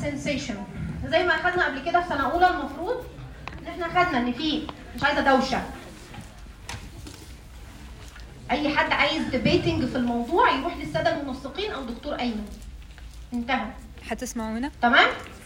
سensation زي ما اخدنا قبل كده في سنه اولى المفروض ان احنا خدنا ان في مش عايزه دوشه اي حد عايز ديبيتنج في الموضوع يروح للساده المنسقين او دكتور ايمن انتهى حتسمعونا تمام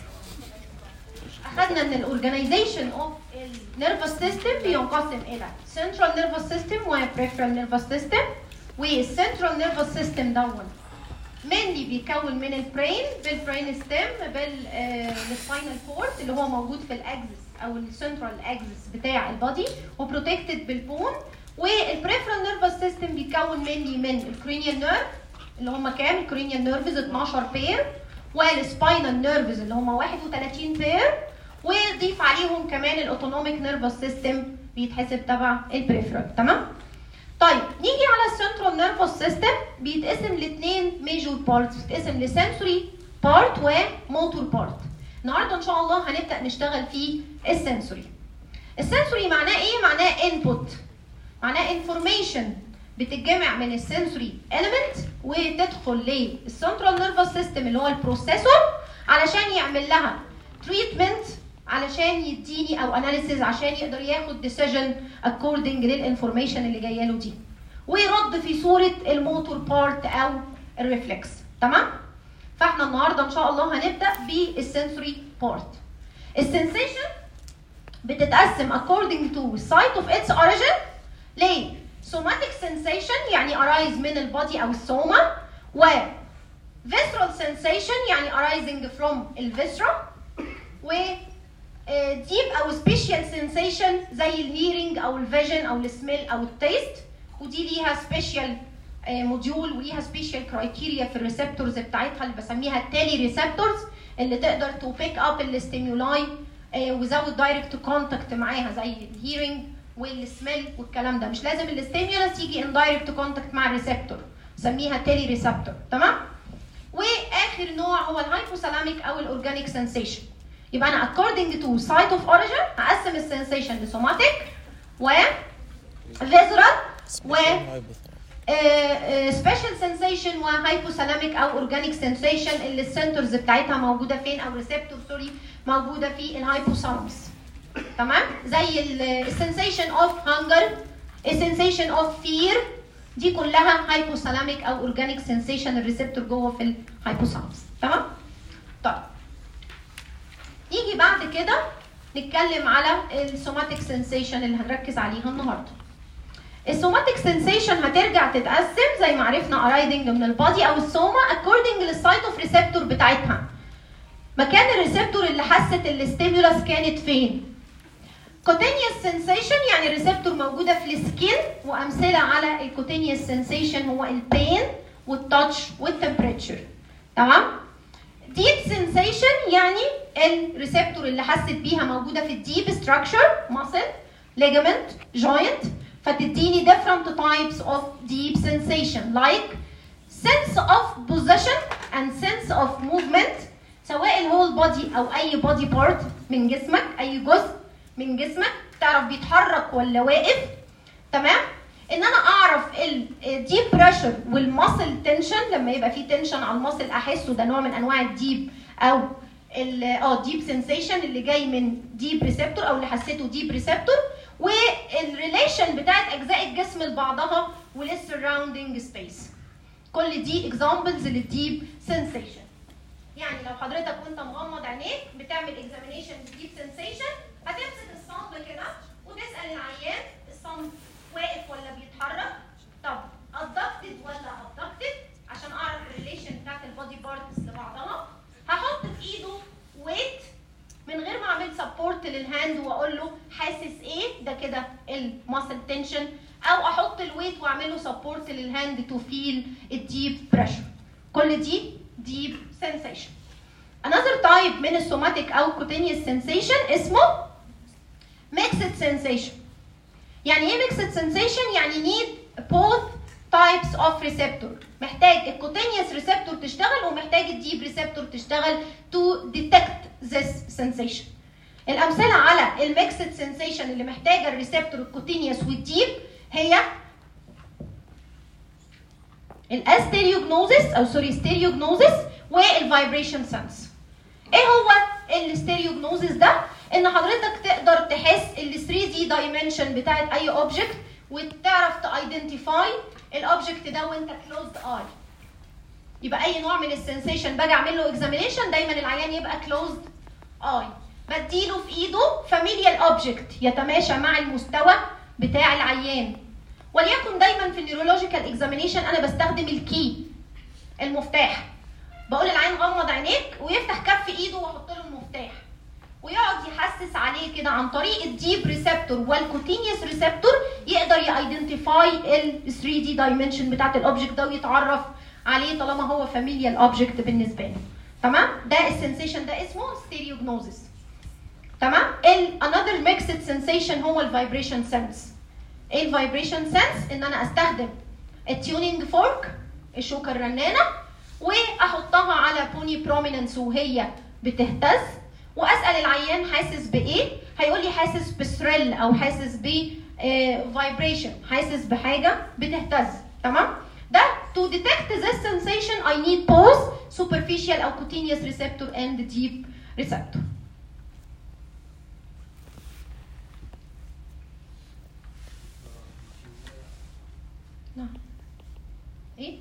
اخذنا ان الاورجنايزيشن اوف النيرفس سيستم بينقسم الى سنترال نيرفس سيستم وبريفرال نيرفس سيستم والسنترال نيرفس سيستم دون mainly بيتكون من البرين بالبرين ستيم بالسباينال كورد اللي هو موجود في الاكسس او السنترال اكسس بتاع البادي وبروتكتد بالبون والبريفرال نيرفس سيستم بيتكون mainly من الكرينيال نيرف اللي هم كام الكرينيال نيرفز 12 بير والسباينال نيرفز اللي هم 31 بير وضيف عليهم كمان الاوتونوميك نيرفس سيستم بيتحسب تبع البريفرال تمام طيب نيجي على السنترال نيرفس سيستم بيتقسم لاثنين ميجور بارتس بيتقسم لسنسوري بارت وموتور بارت النهارده ان شاء الله هنبدا نشتغل في السنسوري السنسوري معناه ايه معناه انبوت معناه انفورميشن بتتجمع من السنسوري element وتدخل للسنترال نيرفس سيستم اللي هو البروسيسور علشان يعمل لها تريتمنت علشان يديني او اناليسيز عشان يقدر ياخد ديسيجن اكوردنج للانفورميشن اللي جايه له دي ويرد في صوره الموتور بارت او الريفلكس تمام فاحنا النهارده ان شاء الله هنبدا بالسنسوري بارت السنسيشن بتتقسم according to site of its origin ل somatic sensation يعني arise من البادي او السوما و visceral sensation يعني arising from الفيسرا و ديب او سبيشال سensation زي الهيرنج او الفيجن او السميل او التيست ودي ليها سبيشال موديول وليها سبيشال كرايتيريا في الريسبتورز بتاعتها اللي بسميها التالي ريسبتورز اللي تقدر تو بيك اب الستيمولاي وزود دايركت كونتاكت معاها زي الهيرنج والسميل والكلام ده مش لازم الستيمولس يجي ان دايركت كونتاكت مع الريسبتور سميها تالي ريسبتور تمام واخر نوع هو الهايبوثالاميك او الاورجانيك سensation يبقى انا according to site of origin هقسم السنسيشن لسوماتيك و visceral و سبيشال سنسيشن وهايبوثالاميك او اورجانيك سنسيشن اللي السنترز بتاعتها موجوده فين او ريسبتور سوري موجوده في الهايبوثالاموس تمام زي السنسيشن اوف هانجر السنسيشن اوف فير دي كلها هايبوثالاميك او اورجانيك سنسيشن الريسبتور جوه في الهايبوثالاموس تمام طيب نيجي بعد كده نتكلم على السوماتيك سنسيشن اللي هنركز عليها النهارده السوماتيك سنسيشن هترجع تتقسم زي ما عرفنا ارايدنج من البادي او السوما اكوردنج للسايت اوف ريسبتور بتاعتها مكان الريسبتور اللي حست الاستيمولس كانت فين كوتينيوس سنسيشن يعني الريسبتور موجوده في السكين وامثله على الكوتينيوس سنسيشن هو البين والتاتش والتمبريتشر تمام ديب سنسيشن يعني الريسبتور اللي حست بيها موجوده في الديب ستراكشر ماسل ليجامنت جوينت فتديني different types of deep sensation like sense of position and sense of movement سواء الهول بودي او اي بودي بارت من جسمك اي جزء من جسمك تعرف بيتحرك ولا واقف تمام ان انا اعرف الديب بريشر والماسل تنشن لما يبقى في تنشن على الماسل احسه ده نوع من انواع الديب او اه ديب سنسيشن اللي جاي من ديب ريسبتور او اللي حسيته ديب ريسبتور والريليشن بتاعت اجزاء الجسم لبعضها وللسراوندينج سبيس كل دي اكزامبلز للديب سنسيشن يعني لو حضرتك وانت مغمض عينيك بتعمل اكزامينيشن ديب سنسيشن هتمسك الصمت كده وتسال العيان الصمت واقف ولا بيتحرك طب ابدكتد ولا ابدكتد عشان اعرف الريليشن بتاعت البودي بارتس لبعضها هحط في ايده ويت من غير ما اعمل سبورت للهاند واقول له حاسس ايه ده كده الماسل تنشن او احط الويت واعمل له سبورت للهاند تو فيل الديب بريشر كل دي ديب سنسيشن another type من السوماتيك او كوتينيوس سنسيشن اسمه ميكسد سنسيشن يعني ايه ميكسد سنسيشن يعني نيد both types of receptor محتاج الكوتينيوس ريسبتور تشتغل ومحتاج الديب ريسبتور تشتغل to detect this sensation الامثله على الميكسد سنسيشن اللي محتاجه الريسبتور الكوتينيوس والديب هي الاستيريوجنوزس او سوري ستيريوجنوزس والفايبريشن سنس ايه هو الستيريوجنوزيس ده ان حضرتك تقدر تحس ال 3 دي دايمنشن بتاعت اي اوبجكت وتعرف تايدنتيفاي الاوبجكت ده وانت كلوزد اي يبقى اي نوع من السنسيشن باجي اعمل له اكزامينيشن دايما العيان يبقى كلوزد اي بديله في ايده فاميليال اوبجكت يتماشى مع المستوى بتاع العيان وليكن دايما في النيورولوجيكال اكزامينيشن انا بستخدم الكي المفتاح بقول للعين غمض عينيك ويفتح كف ايده واحط له المفتاح ويقعد يحسس عليه كده عن طريق الديب ريسبتور والكوتينيوس ريسبتور يقدر يايدنتيفاي ال 3 دي دايمنشن بتاعت الاوبجكت ده ويتعرف عليه طالما هو فاميليال اوبجكت بالنسبه له تمام ده السنسيشن ده اسمه ستيريوجنوزيس تمام ال another mixed sensation هو الفايبريشن سنس ايه الفايبريشن سنس ان انا استخدم التيونينج فورك الشوكه الرنانه واحطها على بوني بروميننس وهي بتهتز واسال العيان حاسس بايه هيقول لي حاسس بثريل او حاسس ب فايبريشن حاسس بحاجه بتهتز تمام ده to detect this sensation I need both superficial or cutaneous receptor and deep receptor نعم ايه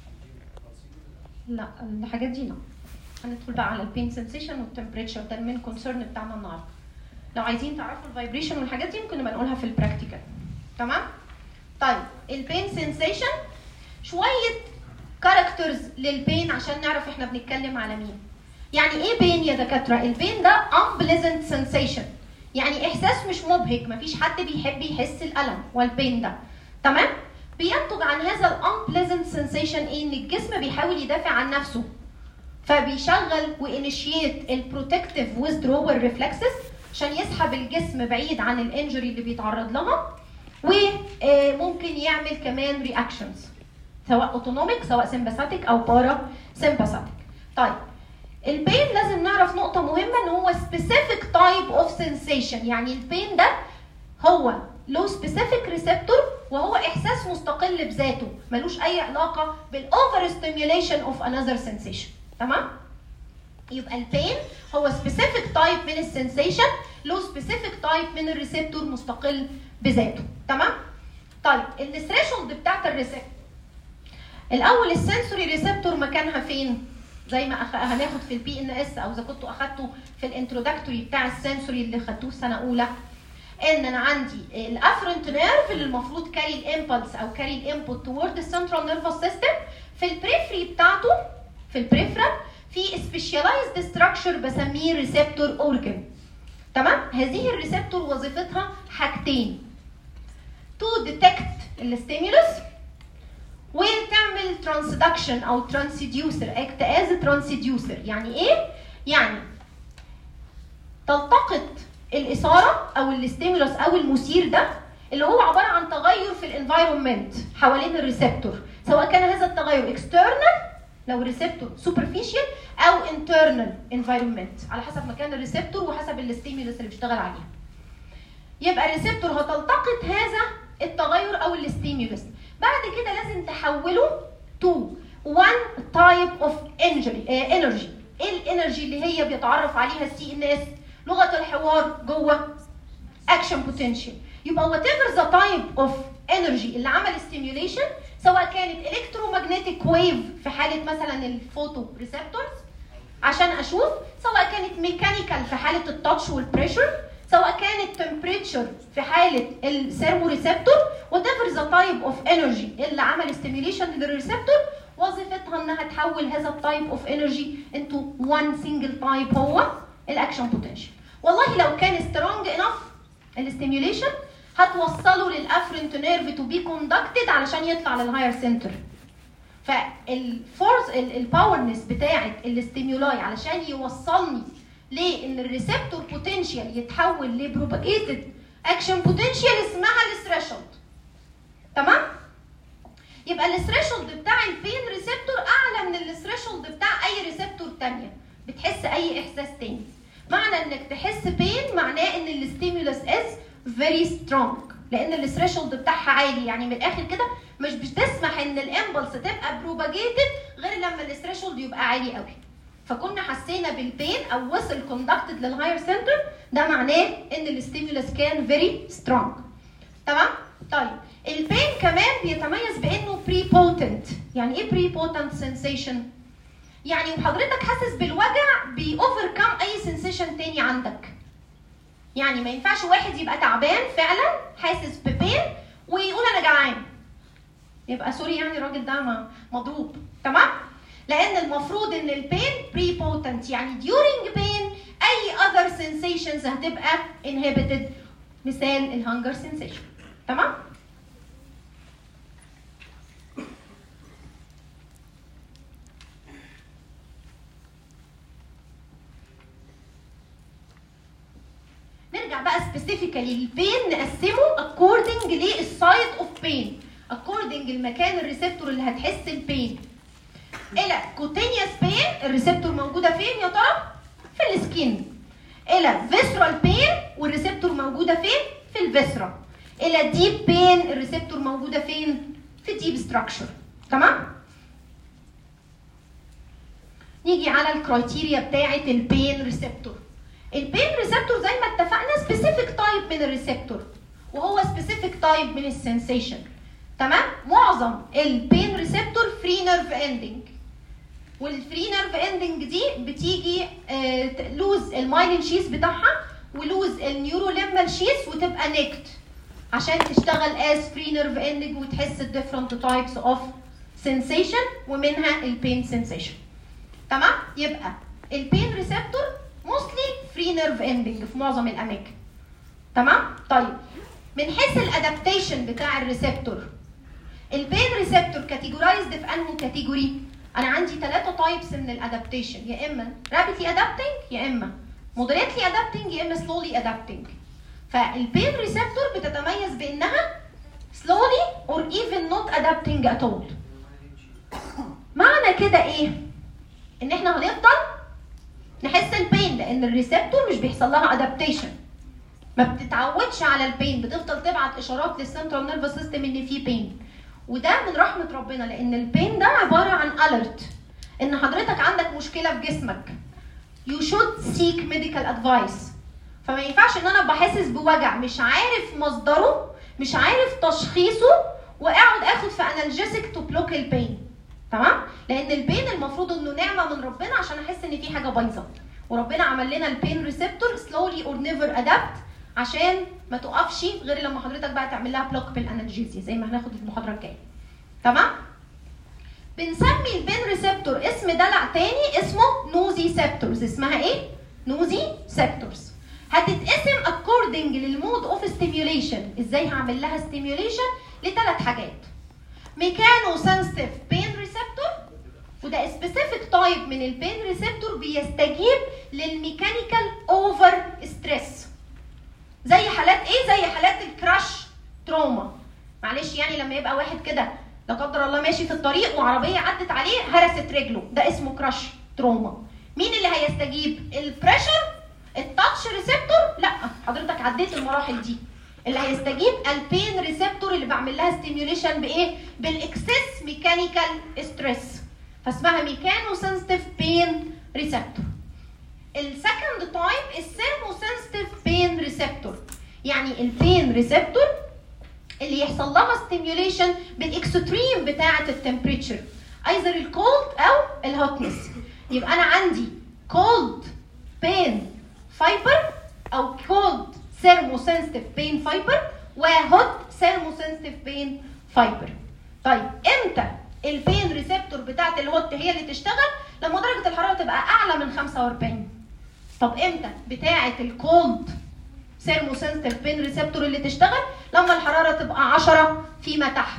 لا الحاجات دي لا هندخل بقى على البين سنسيشن والتمبريتشر ده المين كونسيرن بتاعنا النهارده لو عايزين تعرفوا الفايبريشن والحاجات دي ممكن نبقى نقولها في البراكتيكال تمام طيب البين سنسيشن شويه كاركترز للبين عشان نعرف احنا بنتكلم على مين يعني ايه بين يا دكاتره البين ده unpleasant sensation يعني احساس مش مبهج مفيش حد بيحب يحس الالم والبين ده تمام بينتج عن هذا ال unpleasant sensation ايه ان الجسم بيحاول يدافع عن نفسه فبيشغل وانيشيت البروتكتيف withdrawal ريفلكسز عشان يسحب الجسم بعيد عن الانجري اللي بيتعرض لها وممكن يعمل كمان رياكشنز سواء اوتونوميك سواء سمباثيك او بارا سمباثيك طيب البين لازم نعرف نقطه مهمه ان هو specific type of sensation يعني البين ده هو له سبيسيفيك ريسبتور وهو احساس مستقل بذاته ملوش اي علاقه بالاوفر ستيميوليشن اوف انذر سensation تمام يبقى البين هو سبيسيفيك تايب من السنسيشن له سبيسيفيك تايب من الريسبتور مستقل بذاته تمام طيب الثريشولد بتاعت الريسبتور الاول السنسوري ريسبتور مكانها فين زي ما أخ... هناخد في البي ان اس او اذا كنتوا اخدتوا في الانترودكتوري بتاع السنسوري اللي خدتوه سنه اولى ان انا عندي الافرنت نيرف اللي المفروض كاري الامبلس او كاري الانبوت توورد السنترال نيرفس سيستم في البريفري بتاعته في البريفرال في سبيشاليزد ستراكشر بسميه ريسبتور اورجن تمام هذه الريسبتور وظيفتها حاجتين تو ديتكت الستيمولس وتعمل ترانسدكشن او ترانسديوسر اكت از ترانسديوسر يعني ايه يعني تلتقط الاثاره او الستيمولس او المثير ده اللي هو عباره عن تغير في الانفايرمنت حوالين الريسبتور سواء كان هذا التغير اكسترنال لو ريسبتور سوبرفيشال او انترنال انفايرمنت على حسب مكان الريسبتور وحسب الستيمولس اللي بيشتغل عليها يبقى الريسبتور هتلتقط هذا التغير او الستيمولس بعد كده لازم تحوله تو one type of injury آه energy ايه الانرجي اللي هي بيتعرف عليها السي ان اس لغه الحوار جوه اكشن بوتنشال يبقى وات ايفر ذا تايب اوف انرجي اللي عمل ستيميوليشن سواء كانت الكترومagnetic ويف في حاله مثلا الفوتو ريسبتورز عشان اشوف سواء كانت ميكانيكال في حاله التاتش والبريشر سواء كانت تمبريتشر في حاله السيرمو ريسبتور وات ايفر ذا تايب اوف انرجي اللي عمل ستيميوليشن للريسبتور وظيفتها انها تحول هذا التايب اوف انرجي انتو وان سنجل تايب هو الاكشن بوتنشال والله لو كان سترونج انف الستيميوليشن هتوصله للافرنت نيرف تو بي كوندكتد علشان يطلع للهاير سنتر فالفورس الباورنس بتاعه الاستيمولاي علشان يوصلني لان الريسبتور بوتنشال يتحول لبروباجيتد اكشن بوتنشال اسمها الثريشولد تمام يبقى الثريشولد بتاع البين ريسبتور اعلى من الثريشولد بتاع اي ريسبتور تانية بتحس اي احساس تاني معنى انك تحس بين معناه ان الستيمولس از فيري سترونج لان الثريشولد بتاعها عالي يعني من الاخر كده مش بتسمح ان الامبلس تبقى بروباجيتد غير لما الثريشولد يبقى عالي قوي فكنا حسينا بالبين او وصل كوندكتد للهاير سنتر ده معناه ان الستيمولس كان فيري سترونج تمام طيب البين كمان بيتميز بانه بري بوتنت يعني ايه بري بوتنت سensation يعني وحضرتك حاسس بالوجع بيوفر كام اي سنسيشن تاني عندك يعني ما ينفعش واحد يبقى تعبان فعلا حاسس ببين ويقول انا جعان يبقى سوري يعني الراجل ده ما- مضروب تمام لان المفروض ان البين بري بوتنت يعني during pain اي other sensations هتبقى inhibited مثال الهنجر sensation تمام نرجع بقى سبيسيفيكالي للبين نقسمه according للسايت اوف بين according المكان الريسبتور اللي هتحس البين الى كوتينيوس بين الريسبتور موجوده فين يا ترى في السكين الى فيسرال بين والريسبتور موجوده فين في الفيسرا الى ديب بين الريسبتور موجوده فين في الديب ستراكشر تمام نيجي على الكرايتيريا بتاعه البين ريسبتور البين ريسبتور زي ما اتفقنا سبيسيفيك تايب من الريسبتور وهو سبيسيفيك تايب من السنسيشن تمام معظم البين ريسبتور فري نيرف اندنج والفري نيرف اندنج دي بتيجي لوز المايلين شيس بتاعها ولوز النيوروليمال شيس وتبقى نيكت عشان تشتغل از فري نيرف اندنج وتحس الديفرنت تايبس اوف سensation ومنها البين سensation تمام يبقى البين ريسبتور موستلي فري نيرف اندنج في معظم الاماكن تمام طيب من حيث الادابتيشن بتاع الريسبتور البين ريسبتور كاتيجورايزد في انهي كاتيجوري انا عندي ثلاثه تايبس من الادابتيشن يا اما رابيدلي ادابتنج يا اما مودريتلي ادابتنج يا اما سلولي ادابتنج فالبين ريسبتور بتتميز بانها slowly or even not adapting at all معنى كده ايه ان احنا هنفضل نحس البين لان الريسبتور مش بيحصل لها ادابتيشن ما بتتعودش على البين بتفضل تبعت اشارات للسنترال نيرفس سيستم ان في بين وده من رحمه ربنا لان البين ده عباره عن اليرت ان حضرتك عندك مشكله في جسمك you should seek medical advice فما ينفعش ان انا ابقى حاسس بوجع مش عارف مصدره مش عارف تشخيصه واقعد اخد في انالجيسك تو بلوك البين تمام لان البين المفروض انه نعمه من ربنا عشان احس ان في حاجه بايظه وربنا عمل لنا البين ريسبتور سلولي اور نيفر ادابت عشان ما تقفش غير لما حضرتك بقى تعمل لها بلوك بالانالجيزيا زي ما هناخد المحاضره الجايه تمام بنسمي البين ريسبتور اسم دلع تاني اسمه نوزي سيبتورز اسمها ايه نوزي سيبتورز هتتقسم according للمود اوف ستيميوليشن ازاي هعمل لها ستيميوليشن لثلاث حاجات ميكانو سنسيتيف بين ريسبتور وده سبيسيفيك تايب من البين ريسبتور بيستجيب للميكانيكال اوفر ستريس زي حالات ايه زي حالات الكراش تروما معلش يعني لما يبقى واحد كده لا قدر الله ماشي في الطريق وعربيه عدت عليه هرست رجله ده اسمه كراش تروما مين اللي هيستجيب البريشر التاتش ريسبتور لا حضرتك عديت المراحل دي اللي هيستجيب البين ريسبتور اللي بعمل لها ستيميوليشن بايه بالاكسس ميكانيكال ستريس فاسمها ميكانو سنسيتيف بين ريسبتور السكند تايب السيرمو سنسيتيف بين ريسبتور يعني البين ريسبتور اللي يحصل لها ستيميوليشن بالاكستريم بتاعه التمبريتشر ايذر الكولد او الهوتنس يبقى انا عندي كولد بين فايبر او كولد ثيرمو سنسيتيف بين فايبر وهوت ثيرمو سنسيتيف بين فايبر طيب امتى البين ريسبتور بتاعت الهوت هي اللي تشتغل لما درجه الحراره تبقى اعلى من 45 طب امتى بتاعه الكولد ثيرمو سنسيتيف بين ريسبتور اللي تشتغل لما الحراره تبقى 10 فيما تحت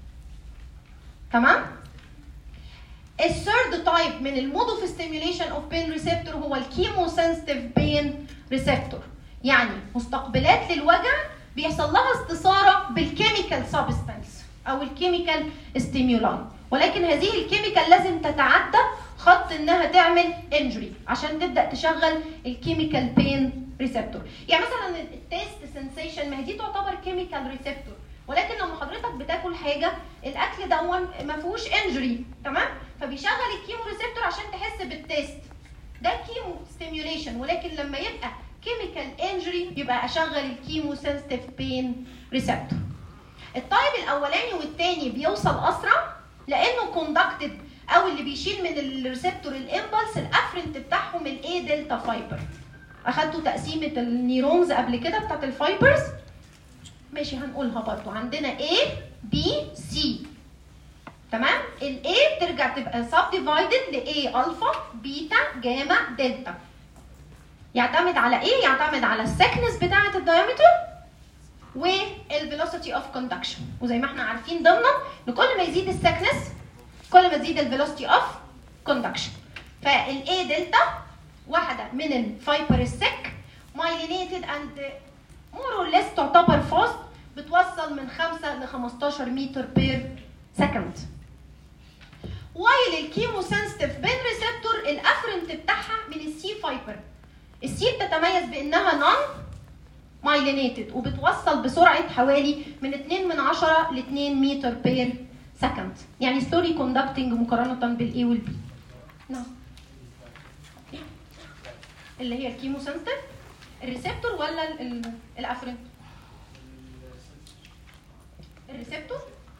تمام الثيرد تايب من المود اوف ستيميوليشن اوف بين ريسبتور هو الكيمو سنسيتيف بين ريسبتور يعني مستقبلات للوجع بيحصل لها استثاره بالكيميكال سبستانس او الكيميكال ستيمولاي ولكن هذه الكيميكال لازم تتعدى خط انها تعمل انجري عشان تبدا تشغل الكيميكال بين ريسبتور يعني مثلا التيست سنسيشن ما هي دي تعتبر كيميكال ريسبتور ولكن لما حضرتك بتاكل حاجه الاكل دون ما فيهوش انجري تمام فبيشغل الكيمو ريسبتور عشان تحس بالتيست ده كيمو ستيميوليشن ولكن لما يبقى كيميكال انجري يبقى اشغل الكيمو سنسيتيف بين ريسبتور التايب الاولاني والثاني بيوصل اسرع لانه كوندكتد او اللي بيشيل من الريسبتور الامبلس الافرنت بتاعهم الاي دلتا فايبر اخدتوا تقسيمه النيرونز قبل كده بتاعت الفايبرز ماشي هنقولها برضو عندنا A B C تمام ال A بترجع تبقى سب ديفايدد ل A الفا بيتا جاما دلتا يعتمد على ايه يعتمد على السكنس بتاعه الدايمتر والفيلوسيتي اوف كوندكشن وزي ما احنا عارفين ضمنا ان كل ما يزيد السكنس كل ما تزيد الفيلوسيتي اوف كوندكشن فالاي دلتا واحده من الفايبر السك مايلينيتد اند مور اور ليس تعتبر فاست بتوصل من 5 ل 15 متر بير سكند وايل الكيمو سنسيتيف بين ريسبتور الافرنت بتاعها من السي فايبر السي بتتميز بانها نون مايلينيتد وبتوصل بسرعه حوالي من 2 من 10 ل 2 متر بير سكند يعني سلوري كوندكتنج مقارنه بالاي والبي نعم اللي هي الكيمو سنسيتيف الريسبتور ولا ال- ال- الافرنت الريسبتور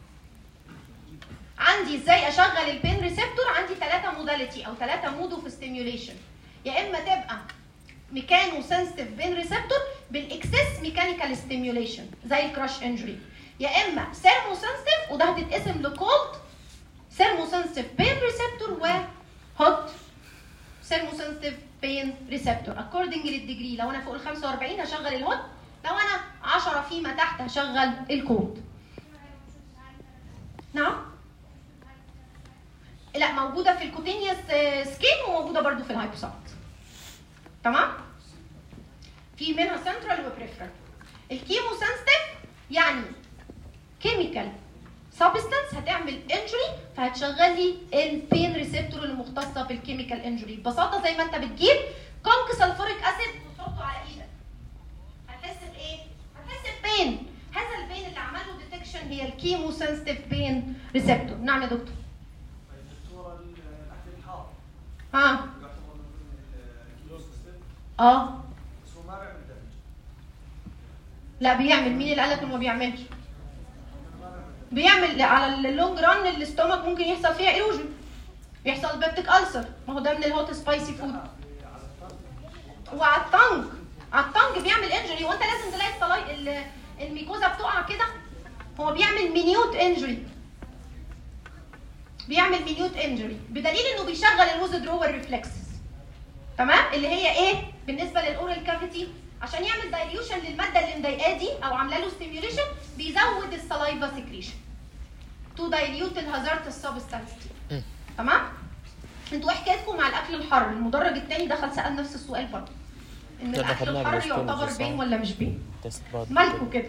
عندي ازاي اشغل البين ريسبتور عندي ثلاثه موداليتي او ثلاثه مود اوف ستيميوليشن يا اما تبقى ميكانو سنسيتيف بين ريسبتور بالاكسس ميكانيكال ستيميوليشن زي الكراش انجري يا اما سيرمو سنسيتيف وده هتتقسم لكولد سيرمو سنسيتيف بين ريسبتور وهوت سيرمو سنسيتيف بين ريسبتور اكوردنج للديجري لو انا فوق ال 45 هشغل الهوت لو انا 10 فيما تحت هشغل الكولد نعم لا موجوده في الكوتينيوس سكين وموجوده برضو في الهايبوسايت تمام في منها سنترال وبريفرال الكيمو سنسيتيف يعني كيميكال سبستانس هتعمل انجري فهتشغل لي البين ريسبتور اللي مختصه بالكيميكال انجري ببساطه زي ما انت بتجيب كونك سلفوريك اسيد وتحطه على ايدك هتحس بايه؟ هتحس ببين هذا البين اللي عمل له ديتكشن هي الكيمو سنسيتيف بين ريسبتور نعم يا دكتور طيب دكتورة الأكل الحار ها يعتبر من الكيلو سيستم اه بس هو ما بيعمل دمج لا بيعمل مين اللي قالك انه ما بيعملش ما بيعمل دمج بيعمل على اللونج ران الاستومك ممكن يحصل فيها ايروجن يحصل بيبتيك ألسر ما هو ده من الهوت سبايسي فود على الطرف وعلى التانج على التانج بيعمل انجري وانت لازم تلاقي الصلاي ال- الميكوزا بتقع كده هو بيعمل مينيوت انجري بيعمل مينيوت انجري بدليل انه بيشغل الوز درور ريفلكسز تمام اللي هي ايه بالنسبه للاورال كافيتي عشان يعمل دايليوشن للماده اللي مضايقاه دي او عامله له ستيميوليشن بيزود السلايفا سكريشن تو دايليوت الهازارد سبستانس تمام انتوا ايه حكايتكم مع الاكل الحر المدرج الثاني دخل سال نفس السؤال برضه ان ده الاكل خدناه الحر بالأسطول يعتبر صح؟ بين ولا مش بين تيست بعد مالكوا كده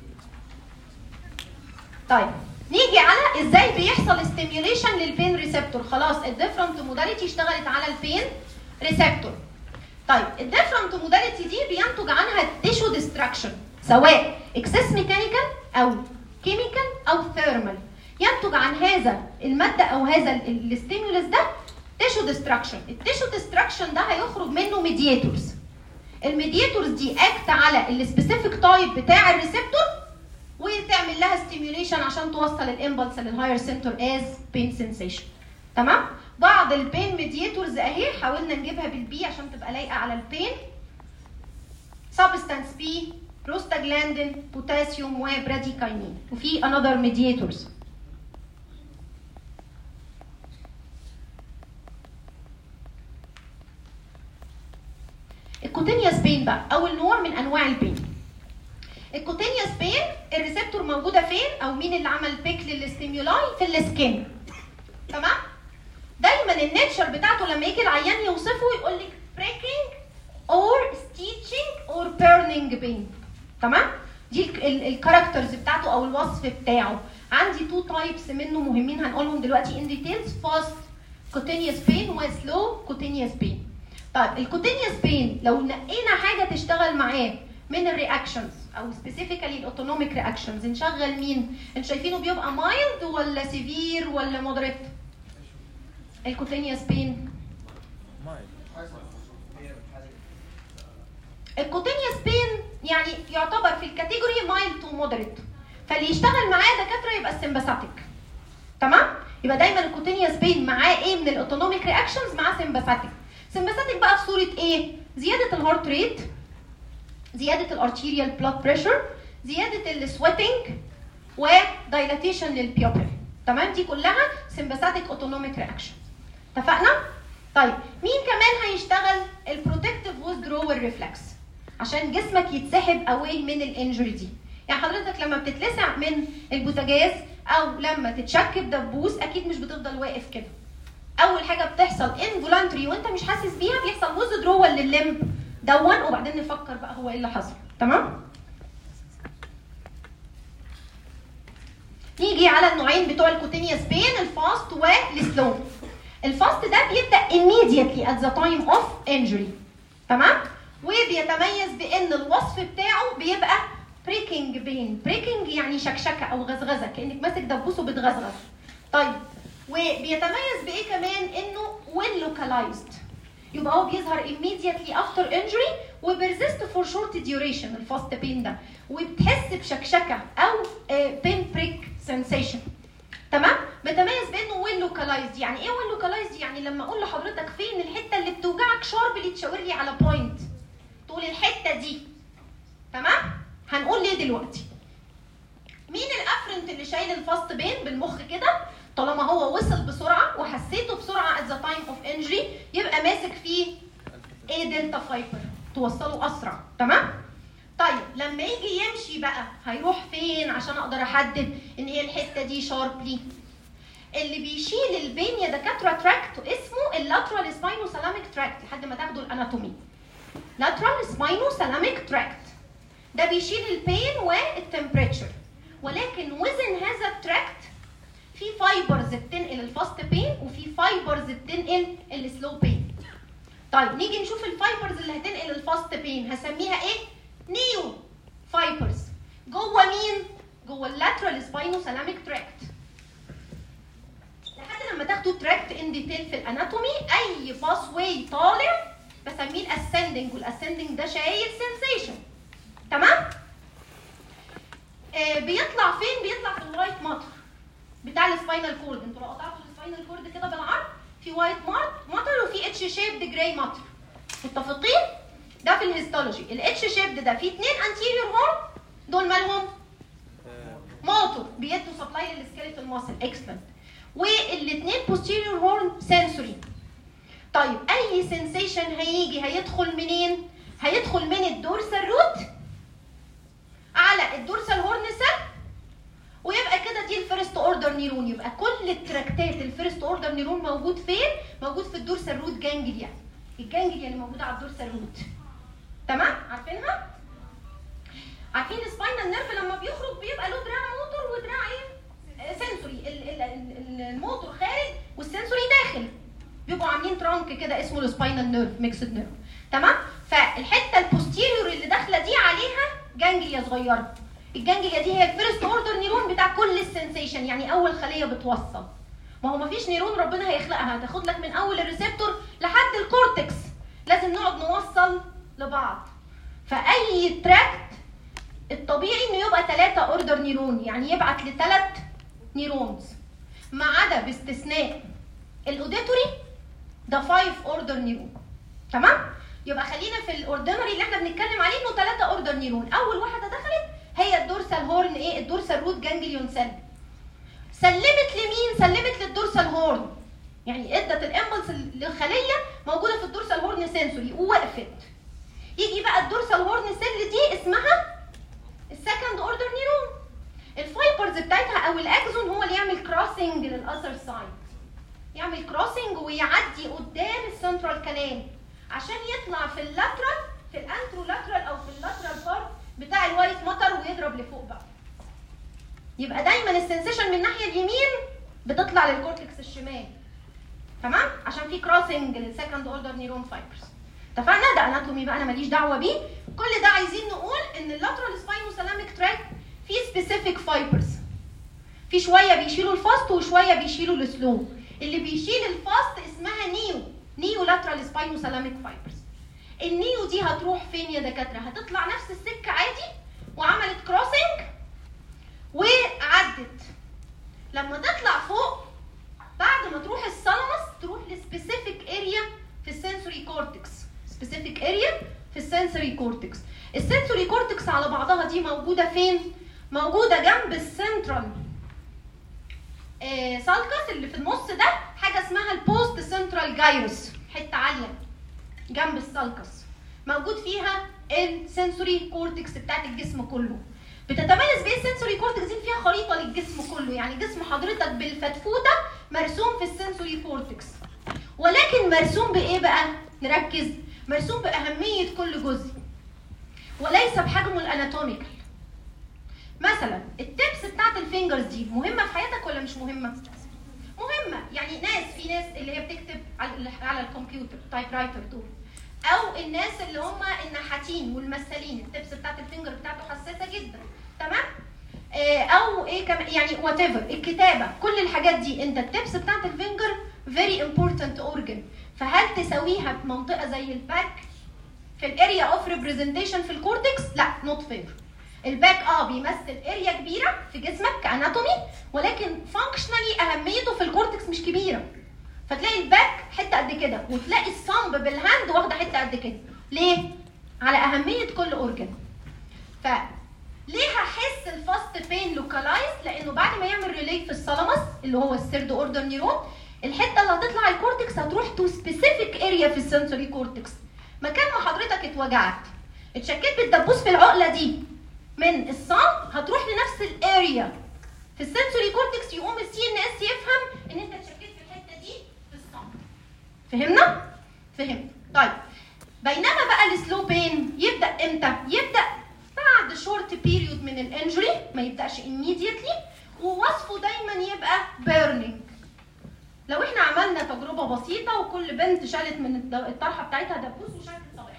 طيب نيجي على ازاي بيحصل ستيميوليشن للبين ريسبتور خلاص الديفرنت موداليتي اشتغلت على البين ريسبتور طيب الديفرنت موداليتي دي بينتج عنها تيشو ديستراكشن سواء اكسس ميكانيكال او كيميكال او ثيرمال ينتج عن هذا الماده او هذا الستيمولس ده تيشو ديستراكشن التيشو ديستراكشن ده هيخرج منه ميدياتورز الميدياتورز دي اكت على السبيسيفيك تايب بتاع الريسبتور وتعمل لها ستيميوليشن عشان توصل الامبلس للهاير سنتر از بين سensation تمام بعض البين ميدياتورز اهي حاولنا نجيبها بالبي عشان تبقى لايقه على البين سبستانس بي روستاجلاندين بوتاسيوم وبراديكاينين وفي انذر ميدياتورز الكوتينيوس بين بقى اول نوع من انواع البين الكوتينيوس بين الريسبتور موجوده فين او مين اللي عمل بيك للستيمولاي في السكين تمام دايما النيتشر بتاعته لما يجي العيان يوصفه يقول لك بريكنج اور ستيتشنج اور بيرنينج بين تمام دي الكاركترز بتاعته او الوصف بتاعه عندي تو تايبس منه مهمين هنقولهم دلوقتي ان ديتيلز فاست كوتينيوس بين وسلو كوتينيوس بين طيب الكوتينيوس بين لو نقينا حاجه تشتغل معاه من الرياكشنز او سبيسيفيكالي الاوتونوميك رياكشنز نشغل مين؟ انتوا شايفينه بيبقى مايلد ولا سيفير ولا مودريت؟ الكوتينيوس بين الكوتينيوس بين يعني يعتبر في الكاتيجوري مايل تو مودريت فاللي يشتغل معاه دكاتره يبقى السمباثيك تمام يبقى دايما الكوتينيوس بين معاه ايه من الاوتونوميك رياكشنز معاه سمباثيك سمباثيك بقى في صوره ايه زياده الهارت ريت زياده الارتيريال بلاد بريشر زياده السويتنج ودايلاتيشن للبيوبل تمام دي كلها سمباثيك اوتونوميك رياكشن اتفقنا طيب مين كمان هيشتغل البروتكتيف ويزدرول ريفلكس عشان جسمك يتسحب اواي من الانجري دي يعني حضرتك لما بتتلسع من البوتاجاز او لما تتشكب دبوس اكيد مش بتفضل واقف كده اول حاجه بتحصل انفولانتري وانت مش حاسس بيها بيحصل ويزدرول لللمب دون وبعدين نفكر بقى هو ايه اللي حصل تمام نيجي على النوعين بتوع الكوتينيوس بين الفاست والسلو الفاست ده بيبدا immediately at the time of injury تمام وبيتميز بان الوصف بتاعه بيبقى بريكنج بين بريكنج يعني شكشكه او غزغزه كانك ماسك دبوس وبتغزغز طيب وبيتميز بايه كمان انه وين لوكالايزد يبقى هو بيظهر immediately after injury وبيرزست فور شورت ديوريشن الفاست بين ده وبتحس بشكشكه او بين بريك سensation تمام بتميز بانه وين لوكالايزد يعني ايه وين لوكالايزد يعني لما اقول لحضرتك فين الحته اللي بتوجعك شارب اللي تشاور لي على بوينت تقول الحته دي تمام هنقول ليه دلوقتي مين الافرنت اللي شايل الفاست بين بالمخ كده طالما هو وصل بسرعه وحسيته بسرعه at the time of injury يبقى ماسك فيه ايه دلتا فايبر توصله اسرع تمام طيب لما يجي يمشي بقى هيروح فين عشان اقدر احدد ان هي الحته دي شاربلي اللي بيشيل البين يا دكاتره تراكت اسمه اللاترال سباينو سلاميك تراكت لحد ما تاخدوا الاناتومي لاترال سباينو سلاميك تراكت ده بيشيل البين والتمبريتشر ولكن وزن هذا التراكت في فايبرز بتنقل الفاست بين وفي فايبرز بتنقل السلو بين طيب نيجي نشوف الفايبرز اللي هتنقل الفاست بين هسميها ايه نيو فايبرز جوه مين جوه اللاترال سباينو سلاميك تراكت لحد لما تاخدوا تراكت ان ديتيل في الاناتومي اي باس واي طالع بسميه الاسندنج والاسندنج ده شايل سنسيشن تمام آه بيطلع فين بيطلع في الوايت ماتر بتاع السباينال كورد انتوا لو قطعتوا السباينال كورد كده بالعرض في وايت ماتر وفي اتش شيبد جراي ماتر متفقين ده في الهيستولوجي الاتش شيبد ده فيه اثنين انتيريور هورن دول مالهم موتور بيدوا سبلاي للسكيلتال ماسل اكسلنت والاثنين posterior هورن سنسوري طيب اي سنسيشن هيجي هيدخل منين هيدخل من الدورسال روت على الدورسال هورن سيل ويبقى كده دي الفيرست اوردر نيرون يبقى كل التراكتات الفيرست اوردر نيرون موجود فين موجود في الدورسال روت جانجليا الجانجليا اللي موجوده على الدورسال روت تمام عارفينها عارفين السباينال نيرف لما بيخرج بيبقى له دراع موتور ودراع ايه سنسوري الموتور خارج والسنسوري داخل بيبقوا عاملين ترانك كده اسمه السباينال نيرف ميكسد نيرف تمام فالحته البوستيريور اللي داخله دي عليها جانجليا صغيره الجانجليا دي هي الفيرست اوردر نيرون بتاع كل السنسيشن يعني اول خليه بتوصل ما هو مفيش نيرون ربنا هيخلقها هتاخد لك من اول الريسبتور لحد الكورتكس لازم نقعد نوصل لبعض فاي تراكت الطبيعي انه يبقى ثلاثة اوردر نيرون يعني يبعت لثلاث نيرونز ما عدا باستثناء الاوديتوري ده 5 اوردر نيرون تمام يبقى خلينا في الاوردينري اللي احنا بنتكلم عليه انه ثلاثة اوردر نيرون اول واحده دخلت هي الدورسال هورن ايه الدورسال روت جانجليون سيل سلمت لمين سلمت للدورسال هورن يعني ادت الامبلس للخليه موجوده في الدورسال هورن سنسوري ووقفت يجي بقى الدورسال هورن سيل دي اسمها السكند اوردر نيرون الفايبرز بتاعتها او الاكزون هو اللي يعمل كروسنج للاذر سايد يعمل كروسنج ويعدي قدام السنترال كانال عشان يطلع في اللاترال في الانترولاترال او في اللاترال بارت بتاع الوايت ماتر ويضرب لفوق بقى يبقى دايما السنسيشن من الناحيه اليمين بتطلع للكورتكس الشمال تمام عشان في كروسنج للسكند اوردر نيرون فايبرز اتفقنا ده اناتومي بقى انا ماليش دعوه بيه كل ده عايزين نقول ان اللاترال سباينو سلاميك تراك فيه سبيسيفيك فايبرز في شويه بيشيلوا الفاست وشويه بيشيلوا السلو اللي بيشيل الفاست اسمها نيو نيو لاترال سباينو سلاميك فايبرز النيو دي هتروح فين يا دكاتره هتطلع نفس السكه عادي وعملت كروسنج وعدت لما تطلع فوق بعد ما تروح الثالاموس تروح لسبيسيفيك اريا في السنسوري كورتكس سبيسيفيك اريا في السنسوري كورتكس السنسوري كورتكس على بعضها دي موجوده فين موجوده جنب السنترال آه سالكس اللي في النص ده حاجه اسمها البوست سنترال جايروس حته عاليه جنب السالكس موجود فيها السنسوري كورتكس بتاعت الجسم كله بتتميز بايه السنسوري كورتكس دي فيها خريطه للجسم كله يعني جسم حضرتك بالفتفوته مرسوم في السنسوري كورتكس ولكن مرسوم بايه بقى نركز مرسوم باهميه كل جزء وليس بحجمه الاناتوميكال مثلا التبس بتاعت الفينجرز دي مهمه في حياتك ولا مش مهمه مهمه يعني ناس في ناس اللي هي بتكتب على على الكمبيوتر تايب رايتر دول او الناس اللي هم النحاتين والمثالين التبس بتاعت الفينجر بتاعته حساسه جدا تمام آه، او ايه كمان يعني وات الكتابه كل الحاجات دي انت التبس بتاعت الفينجر فيري امبورتنت اورجن فهل تساويها في منطقه زي الباك في الاريا اوف ريبريزنتيشن في الكورتكس لا نوت فير الباك اه بيمثل اريا كبيره في جسمك كاناتومي ولكن فانكشنالي اهميته في الكورتكس مش كبيره فتلاقي الباك حته قد كده وتلاقي الصمب بالهاند واخده حته قد كده ليه على اهميه كل اورجن ف ليه هحس الفاست بين لوكالايز لانه بعد ما يعمل ريلي في الثالاموس اللي هو السيرد اوردر نيرون الحته اللي هتطلع الكورتكس هتروح تو سبيسيفيك اريا في السنسوري كورتكس مكان ما حضرتك اتوجعت اتشكيت بالدبوس في العقله دي من الصم هتروح لنفس الاريا في السنسوري كورتكس يقوم السي ان اس يفهم ان انت اتشكيت في الحته دي في الصم فهمنا؟ فهمت طيب بينما بقى السلو بين يبدا امتى؟ يبدا بعد شورت بيريود من الانجري ما يبداش immediately ووصفه دايما يبقى بيرنينج لو احنا عملنا تجربه بسيطه وكل بنت شالت من الد- الطرحه بتاعتها دبوس وشالت صباعها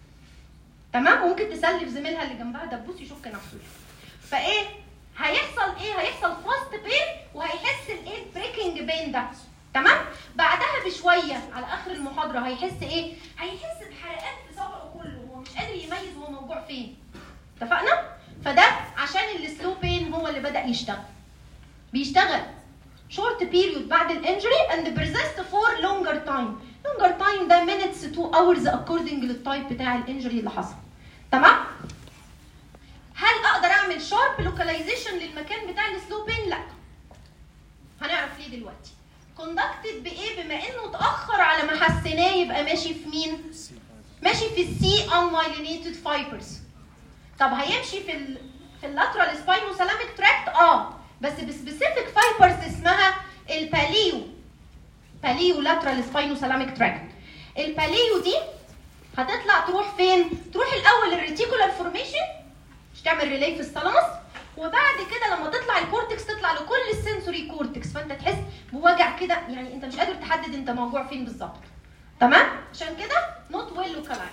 تمام ممكن تسلف زميلها اللي جنبها دبوس يشك نفسه فايه هيحصل ايه هيحصل فاست بين وهيحس الايه بريكنج بين ده تمام بعدها بشويه على اخر المحاضره هيحس ايه هيحس بحرقات في صبعه كله هو مش قادر يميز هو موجوع فين اتفقنا فده عشان السلو بين هو اللي بدا يشتغل بيشتغل short period بعد الانجري and persist for longer time longer time ده minutes to hours according للتايب بتاع الانجري اللي حصل تمام هل اقدر اعمل شارب لوكاليزيشن للمكان بتاع السلو بين لا هنعرف ليه دلوقتي كوندكتد بايه بما انه اتاخر على ما حسيناه يبقى ماشي في مين ماشي في السي unmyelinated fibers طب هيمشي في ال في اللاترال سباينو سلاميك تراكت اه بس بسبيسيفيك فايبرز اسمها الباليو باليو لاترال سباينو سلاميك تراكت الباليو دي هتطلع تروح فين تروح الاول الريتيكولار فورميشن مش تعمل ريلي في الثالاموس وبعد كده لما تطلع الكورتكس تطلع لكل السنسوري كورتكس فانت تحس بوجع كده يعني انت مش قادر تحدد انت موجوع فين بالظبط تمام عشان كده نوت ويل لوكالايز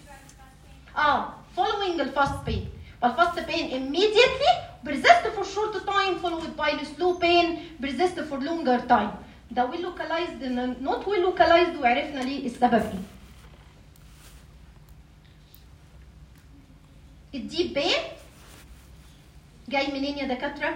اه following الفاست pain والفاست pain immediately persist for short time followed by the slow pain persist for longer time ده well localized not well localized وعرفنا ليه السبب ايه الديب بين جاي منين يا دكاتره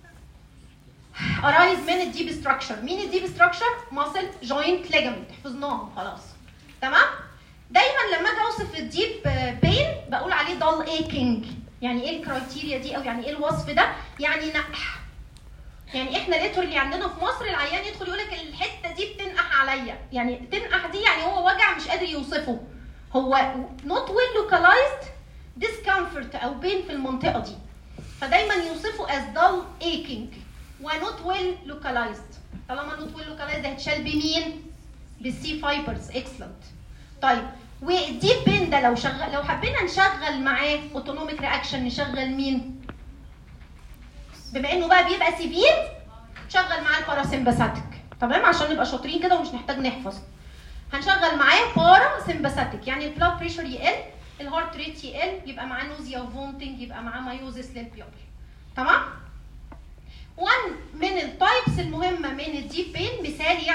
ارايز من الديب ستراكشر مين الديب ستراكشر ماسل جوينت ليجامنت حفظناهم خلاص تمام دايما لما اجي اوصف الديب بين بقول عليه دال ايكينج يعني ايه الكرايتيريا دي او يعني ايه الوصف ده يعني نقح يعني احنا ليترلي عندنا في مصر العيان يدخل يقول لك الحته دي بتنقح عليا يعني تنقح دي يعني هو وجع مش قادر يوصفه هو نوت ويل لوكالايزد ديسكمفورت او بين في المنطقه دي فدايما يوصفه as dull aching ونوت ويل لوكالايزد طالما نوت ويل لوكالايزد هتشال بمين؟ بالسي فايبرز اكسلنت طيب والديب بين ده لو شغل لو حبينا نشغل معاه اوتونوميك رياكشن نشغل مين؟ بما انه بقى بيبقى سيفير نشغل معاه الباراسمباثيك تمام عشان نبقى شاطرين كده ومش نحتاج نحفظ هنشغل معاه بارا سمباثيك يعني البلاد بريشر يقل الهارت ريت يقل يبقى معاه نوزيا وفومتنج يبقى معاه مايوزس للبيوبل تمام وان من التايبس المهمه من الديب بين مثال يعني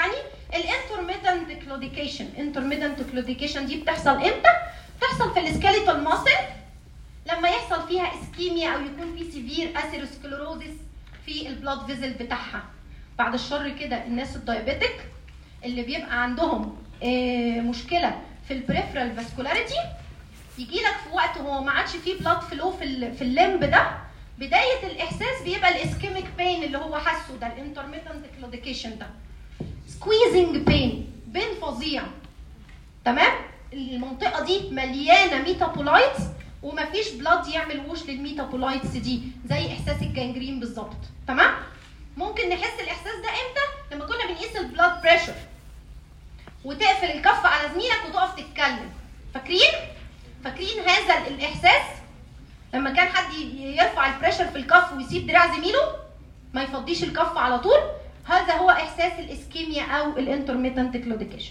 الانترميتنت كلوديكيشن انترميتنت كلوديكيشن دي بتحصل امتى بتحصل في السكيليتال ماسل لما يحصل فيها اسكيميا او يكون في سيفير اثيروسكلروزس في البلاد فيزل بتاعها بعد الشر كده الناس الدايابيتك اللي بيبقى عندهم آه، مشكله في البريفرال فاسكولاريتي يجي لك في وقت هو ما عادش فيه بلاد فلو في ال- في الليمب ده بدايه الاحساس بيبقى الاسكيميك بين اللي هو حاسه ده الانترميتنت كلوديكيشن ده سكويزنج بين بين فظيع تمام المنطقه دي مليانه ميتابولايتس ومفيش بلاد يعمل وش للميتابولايتس دي زي احساس الجانجرين بالظبط تمام ممكن نحس الاحساس ده امتى لما كنا بنقيس البلاد بريشر وتقفل الكف على زميلك وتقف تتكلم فاكرين فاكرين هذا الاحساس لما كان حد ي- يرفع البريشر في الكف ويسيب دراع زميله ما يفضيش الكف على طول هذا هو احساس الاسكيميا او الانترميتنت كلوديكيشن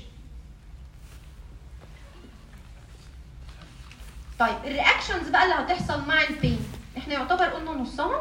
طيب الرياكشنز بقى اللي هتحصل مع البين احنا يعتبر قلنا نصها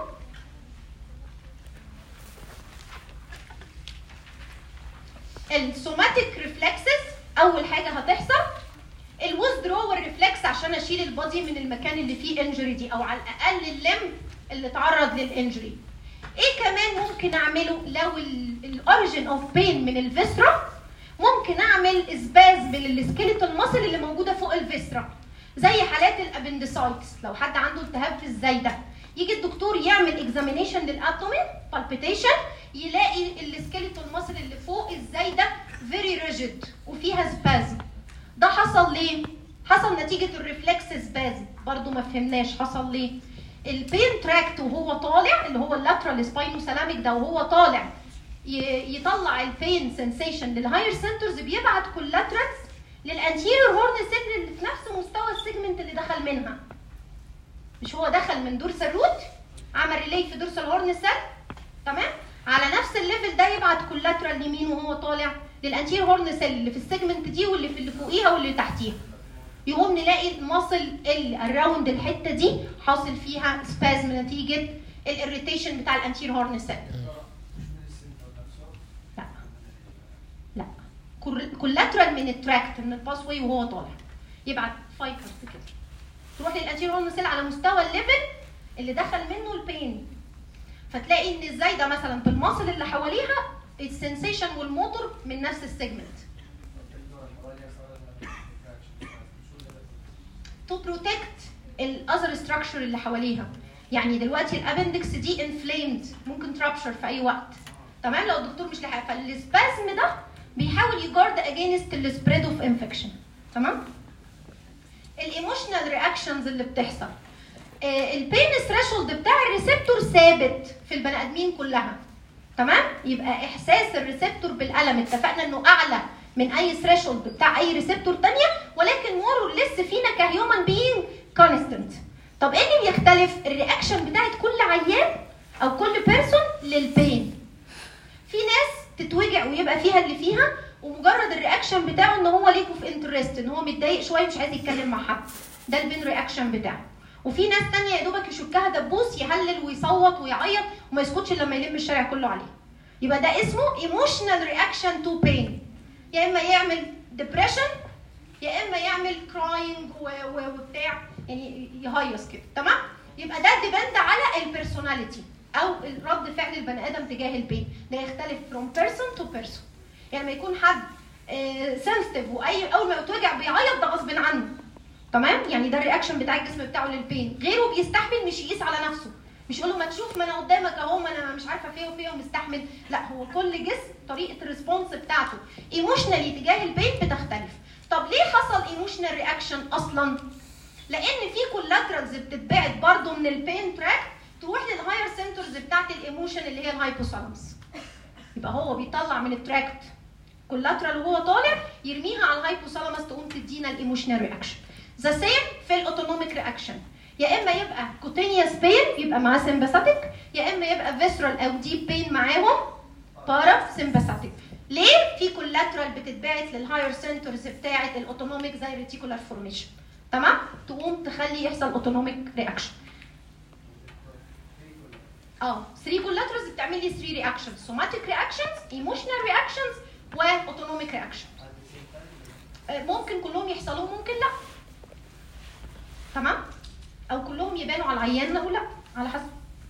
السوماتيك ريفلكسز اول حاجه هتحصل الويزدرول ريفلكس عشان اشيل البادي من المكان اللي فيه انجري دي او على الاقل اللم اللي اتعرض للانجري ايه كمان ممكن اعمله لو الاوريجن اوف بين من الفيسرا ممكن اعمل اسبازم للسكيليتال ماسل اللي موجوده فوق الفيسرا زي حالات الابندسايتس لو حد عنده التهاب في الزايده يجي الدكتور يعمل اكزامينيشن للابدومين بالبيتيشن يلاقي السكيليتال ماسل اللي فوق الزايده فيري ريجيد وفيها سبازم ده حصل ليه؟ حصل نتيجة الريفلكس سبازم برضو ما فهمناش حصل ليه؟ البين تراكت وهو طالع اللي هو اللاترال سباينوسالاميك ده وهو طالع ي- يطلع البين سensation للهاير سنترز بيبعت كولاترالز للانتيريور هورن سيجنال اللي في نفس مستوى السيجمنت اللي دخل منها مش هو دخل من دورسال روت عمل ريلي في دورسال هورن سيل تمام على نفس الليفل ده يبعت كولاترال يمين وهو طالع للانتير هورن سيل اللي في السيجمنت دي واللي في اللي فوقيها واللي تحتيها يقوم نلاقي المصل اللي اراوند الحته دي حاصل فيها سبازم نتيجه الاريتيشن بتاع الانتير هورن سيل لا لا كولاترال من التراكت من الباس واي وهو طالع يبعت فايبرز كده تروح للانتير هورن سيل على مستوى الليفل اللي دخل منه البين فتلاقي ان الزايده مثلا في المصل اللي حواليها السنسيشن والموتور من نفس السيجمنت تو بروتكت الاذر ستراكشر اللي حواليها يعني دلوقتي الابندكس دي انفليمد ممكن ترابشر في اي وقت تمام لو الدكتور مش لاحق فالسبازم ده بيحاول يجارد اجينست السبريد اوف انفكشن تمام الايموشنال رياكشنز اللي بتحصل البين ثريشولد بتاع الريسبتور ثابت في البني ادمين كلها تمام يبقى احساس الريسبتور بالالم اتفقنا انه اعلى من اي ثريشولد بتاع اي ريسبتور تانية ولكن مور لسه فينا كهيومن بين كونستنت طب ايه اللي بيختلف الرياكشن بتاعت كل عيان او كل بيرسون للبين في ناس تتوجع ويبقى فيها اللي فيها ومجرد الرياكشن بتاعه ان هو ليكوا في انترست ان هو متضايق شويه مش عايز يتكلم مع حد ده البين رياكشن بتاعه وفي ناس تانية يا دوبك يشكها دبوس يهلل ويصوت ويعيط وما يسكتش إلا لما يلم الشارع كله عليه يبقى ده اسمه emotional reaction to pain يا اما يعمل depression يا اما يعمل crying و- و- وبتاع يعني يهيص كده تمام يبقى ده ديبند على البيرسوناليتي او رد فعل البني ادم تجاه البين ده يختلف from person to person يعني لما يكون حد سنسيتيف واي اول ما يتوجع بيعيط ده غصب عنه تمام يعني ده الرياكشن بتاع الجسم بتاعه للبين غيره بيستحمل مش يقيس على نفسه مش يقول له ما تشوف ما انا قدامك اهو ما انا مش عارفه فيه وفيه ومستحمل لا هو كل جسم طريقه الريسبونس بتاعته ايموشنالي تجاه البين بتختلف طب ليه حصل ايموشنال رياكشن اصلا لان في كولاترالز بتتبعت برضو من البين تراك تروح للهاير سنترز بتاعت الايموشن اللي هي الهايبوثالاموس يبقى هو بيطلع من التراكت كولاترال وهو طالع يرميها على الهايبوثالاموس تقوم تدينا الايموشنال رياكشن ذا سيم في الاوتونوميك رياكشن يا اما يبقى كوتينيوس بين يبقى معاه سمباثيك يا اما يبقى فيسرال او ديب بين معاهم بارا سمباثيك ليه في كولاترال بتتبعت للهاير سنترز بتاعه الاوتونوميك زي الريتيكولار فورميشن تمام تقوم تخلي يحصل اوتونوميك رياكشن اه 3 كولاترالز بتعمل لي 3 رياكشنز سوماتيك رياكشنز ايموشنال رياكشنز واوتونوميك رياكشن ممكن كلهم يحصلوا ممكن لا تمام او كلهم يبانوا على العيان او لا على حسب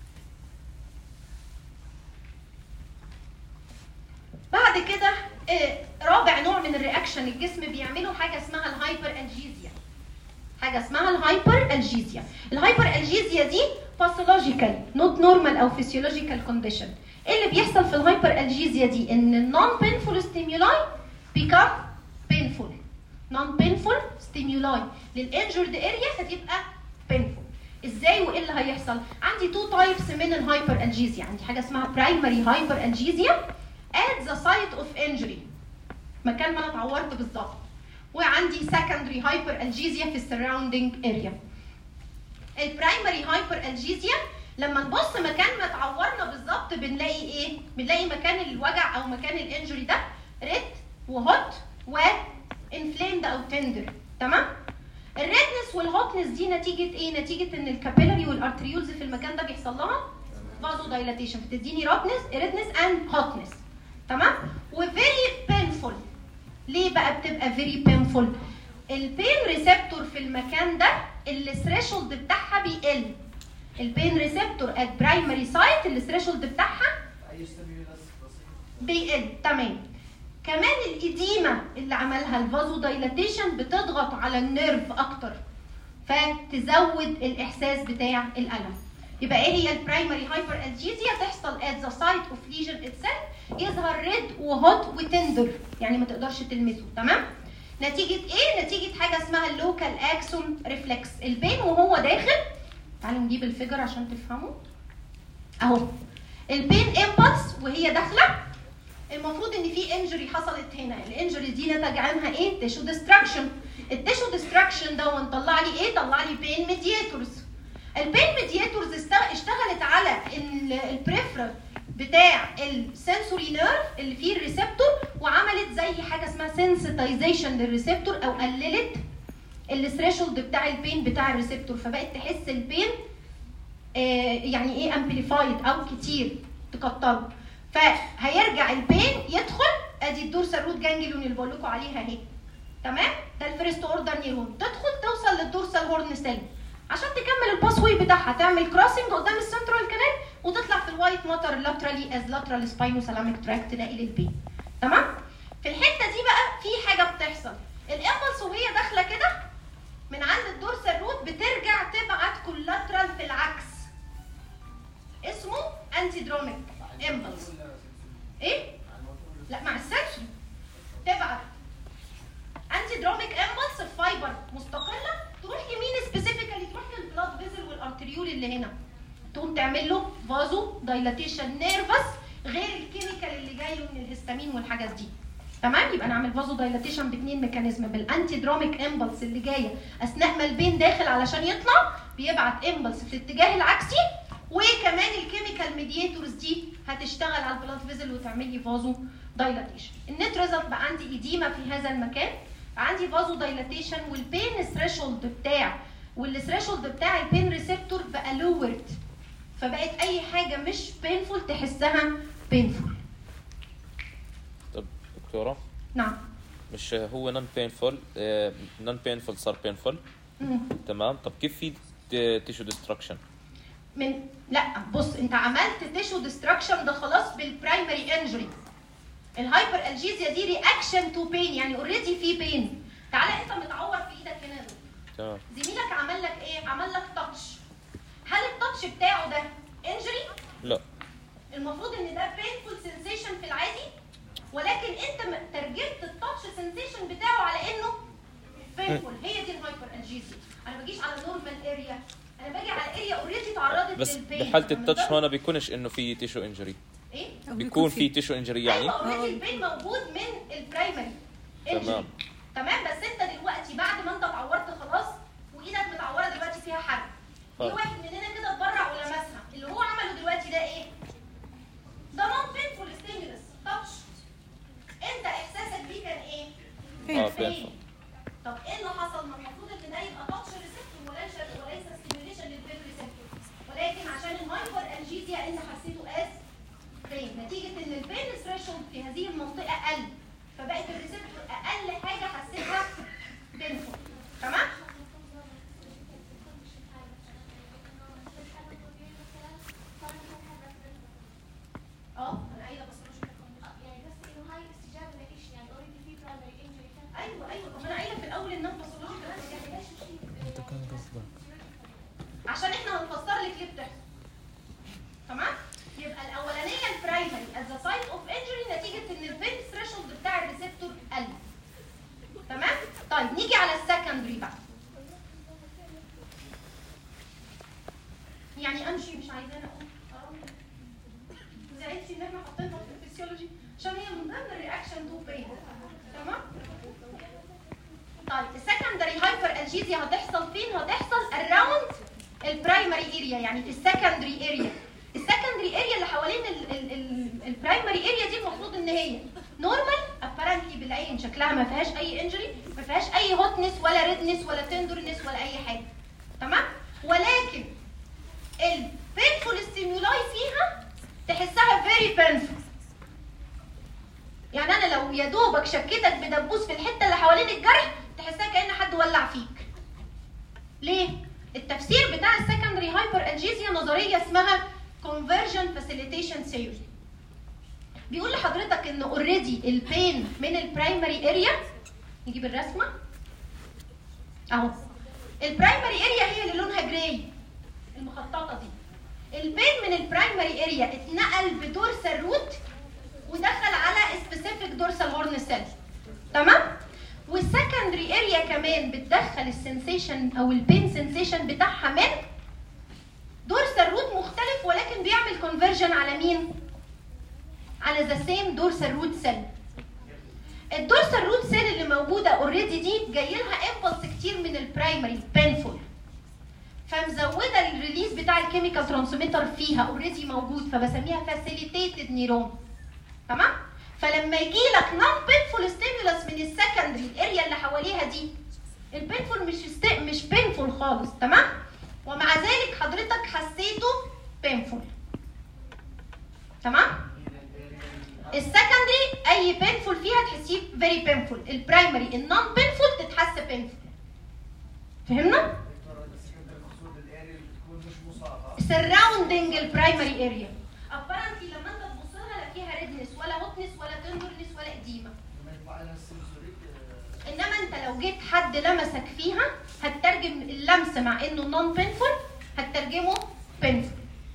بعد كده آه، رابع نوع من الرياكشن الجسم بيعمله حاجه اسمها الهايبر الجيزيا حاجه اسمها الهايبر الجيزيا الهايبر الجيزيا دي باثولوجيكال نوت نورمال او فيسيولوجيكال كونديشن ايه اللي بيحصل في الهايبر الجيزيا دي ان النون بينفول ستيمولاي بيكام بينفول نون بينفول ستيمولاي للانجرد اريا هتبقى بينفول ازاي وايه اللي هيحصل عندي تو تايبس من الهايبر الجيزيا عندي حاجه اسمها برايمري هايبر الجيزيا at the site of injury مكان ما انا اتعورت بالظبط وعندي secondary hyper algesia في surrounding area البرايمري هايبر الجيزيا لما نبص مكان ما اتعورنا بالظبط بنلاقي ايه بنلاقي مكان الوجع او مكان الانجري ده ريد وهوت وانفليمد او تندر تمام الريدنس والهوتنس دي نتيجه ايه نتيجه ان الكابيلاري والارتريولز في المكان ده بيحصل لها فازو دايلاتيشن فتديني ريدنس ريدنس اند هوتنس تمام وفيري بينفول ليه بقى بتبقى فيري بينفول البين ريسبتور في المكان ده الثريشولد بتاعها بيقل البين ريسبتور ات برايمري سايت الثريشولد بتاعها اي ستيميولس بسيط بيقل تمام كمان الإديمة اللي عملها الفازو دايلاتيشن بتضغط على النيرف أكتر فتزود الإحساس بتاع الألم يبقى ايه هي البرايمري هايبر الجيزيا تحصل at the site of lesion itself يظهر ريد وهوت وتندر يعني ما تقدرش تلمسه تمام نتيجة ايه؟ نتيجة حاجة اسمها اللوكال اكسون ريفلكس البين وهو داخل تعالوا نجيب الفيجر عشان تفهموا اهو البين امبلس وهي داخله المفروض ان في انجري حصلت هنا الانجري دي نتج عنها ايه تيشو ديستراكشن التيشو ديستراكشن ده طلع لي ايه طلع لي بين ميدياتورز البين ميدياتورز اشتغلت على البريفرال بتاع السنسوري نيرف اللي فيه الريسبتور وعملت زي حاجه اسمها سنسيتايزيشن للريسبتور او قللت الثريشولد بتاع البين بتاع الريسبتور فبقت تحس البين آه، يعني ايه امبليفايد او كتير تكتره فهيرجع البين يدخل ادي الدورسال روت جانجليون اللي بقول لكم عليها اهي تمام ده الفيرست اوردر نيرون تدخل توصل للدورسال هورن سيل عشان تكمل الباس واي بتاعها تعمل كروسنج قدام السنترال كانال وتطلع في الوايت ماتر لاترالي از لاترال سباينو سلامك تراكت ناقل البين تمام في الحته دي بقى في حاجه بتحصل الامبلس وهي داخله كده من عند الدورسال روت بترجع تبعت كولاترال في العكس اسمه انتي دروميك امبلس ايه لا مع السنسوري تبعت انتي دروميك امبلس في فايبر مستقله تروح يمين سبيسيفيكالي تروح للبلاد فيزل والارتريول اللي هنا تقوم تعمل له فازو دايلاتيشن نيرفس غير الكيميكال اللي جاي له من الهستامين والحاجات دي تمام يبقى نعمل فازو دايلاتيشن باثنين ميكانيزم بالانتي دروميك امبلس اللي جايه اثناء ما البين داخل علشان يطلع بيبعت امبلس في الاتجاه العكسي وكمان الكيميكال ميدياتورز دي هتشتغل على البلاد فيزل وتعمل لي فازو دايلاتيشن النت ريزلت بقى عندي ايديما في هذا المكان عندي فازو دايلاتيشن والبين ثريشولد بتاع والثريشولد بتاع البين ريسبتور بقى لورد فبقت اي حاجه مش بينفول تحسها بينفول طب دكتورة نعم مش هو نون بينفول نون بينفول صار بينفول مم. تمام طب كيف في تيشو ديستركشن من لا بص انت عملت تيشو ديستراكشن ده خلاص بالبرايمري انجري الهايبر الجيزيا دي رياكشن تو بين يعني اوريدي في بين تعالى انت متعور في ايدك هنا دول. تمام زميلك عمل لك ايه عمل لك تاتش هل التاتش بتاعه ده انجري لا المفروض ان ده بينفول سensation في العادي ولكن انت م- ترجمت التاتش سensation بتاعه على انه بينفول هي دي الهايبر الجيزيا انا ما بجيش على نورمال اريا انا باجي على اريا اوريدي تعرضت بس للبين بحالة فما التاتش نقدرش- هون بيكونش انه في تيشو انجري ايه أو بيكون في تيشو انجري يعني ايوه اوريدي البين موجود من البرايمري تمام. injury. تمام بس انت دلوقتي بعد ما انت اتعورت خلاص وايدك متعوره دلوقتي فيها حرق في آه. واحد مننا كده اتبرع ولمسها اللي هو عمله دلوقتي ده ايه؟ ده نون بينفول ستيمولس تاتش انت احساسك بيه كان ايه؟ اه فين؟ بينفول طب ايه اللي حصل؟ ما المفروض ان ده يبقى تاتش ريسبتور وليس وليس ستيميوليشن للبين ريسبتور ولكن عشان الهايبر الجيزيا انت حسيته از بين نتيجه ان البين ثريشولد في هذه المنطقه قل عشان احنا هنفسر لك ليه بتحصل تمام يبقى الاولانيه البرايمري at the site of injury نتيجه ان البين ثريشولد بتاع الريسبتور قل تمام طيب نيجي على السكندري بقى يعني امشي مش عايزانا اقول حرام. زعلتي ان احنا حاطينها في الفسيولوجي عشان هي من ضمن الرياكشن تو بين تمام طيب السكندري هايبر الجيزيا هتحصل فين؟ هتحصل اراوند البرايمري اريا يعني في السكندري اريا السكندري اريا اللي حوالين البرايمري اريا دي المفروض ان هي نورمال ابارنتلي بالعين شكلها ما فيهاش اي انجري ما فيهاش اي هوتنس ولا ريدنس ولا تندرنس ولا اي حاجه تمام ولكن البينفول ستيمولاي فيها تحسها فيري بينفول يعني انا لو يا دوبك شكيتك بدبوس في الحته اللي حوالين الجرح تحسها كان حد ولع فيك ليه التفسير بتاع السكندري هايبر الجيزيا نظريه اسمها conversion facilitation theory بيقول لحضرتك ان اوريدي البين من البرايمري اريا نجيب الرسمه اهو البرايمري اريا هي اللي لونها جراي المخططه دي البين من البرايمري اريا اتنقل بدورسال روت ودخل على سبيسيفيك دورسال هورن سيل تمام والسكندري اريا كمان بتدخل السنسيشن او البين سنسيشن بتاعها من دورسال روت مختلف ولكن بيعمل كونفرجن على مين على ذا سيم دورسال روت سيل الدورسال روت سيل اللي موجوده اوريدي دي جاي لها امبلس كتير من البرايمري بينفول فمزوده الريليز بتاع الكيميكال ترانسميتر فيها اوريدي موجود فبسميها فاسيليتيتد نيرون تمام فلما يجي لك نون بينفول ستيمولس من السكندري الاريا اللي حواليها دي البينفول مش است... مش بينفول خالص تمام ومع ذلك حضرتك حسيته بينفول تمام السكندري اي بينفول فيها تحسيه فيري بينفول البرايمري النون بينفول تتحس بينفول فهمنا المقصود الاريا اللي بتكون مش مصابه surrounding البرايمري اريا apparently لما انت تبص لها لا فيها ريدنس ولا هوتنس ولا تندرنس ولا اديمه لما يطلع لها السنسوريك انما انت لو جيت حد لمسك فيها هتترجم اللمس مع انه نون بينفول هتترجمه بينفول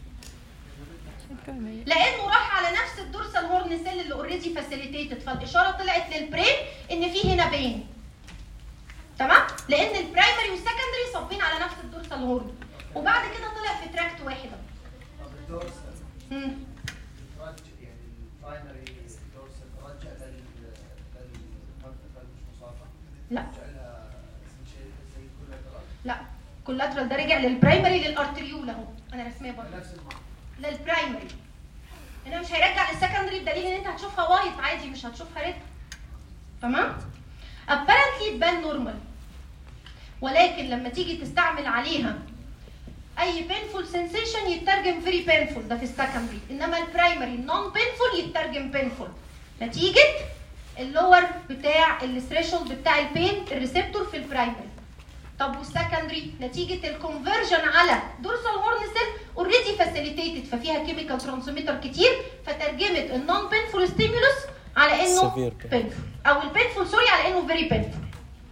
لانه راح على نفس الدورسال هورن سيل اللي اوريدي فاسيليتيتد فالاشاره طلعت للبرين ان في هنا بين تمام لان البرايمري والسكندري صابين على نفس الدورسال هورن وبعد كده طلع في تراكت واحده طب الدورسال مم. ترجع يعني البرايمري الدورسال ترجع لل للمنطقه المش مصابه لا ترجع لها زي زي كل الدرجات لا كولاترال ده رجع للبرايمري للارتريول اهو انا رسميه برضه نفس المعنى للبرايمري انما مش هيرجع للسكندري بدليل ان انت هتشوفها وايت عادي مش هتشوفها ريد تمام apparently تبان نورمال ولكن لما تيجي تستعمل عليها اي painful sensation يترجم very painful ده في السكندري انما البرايمري non painful يترجم painful نتيجه اللور بتاع الثريشولد بتاع البين الريسبتور في البرايمري طب والسكندري نتيجه الكونفرجن على دورسال هورن سيل اوريدي فاسيليتيتد ففيها كيميكال ترانسميتر كتير فترجمت النون بينفول ستيمولس على انه Severe pain. بينفول او البينفول سوري على انه فيري بينفول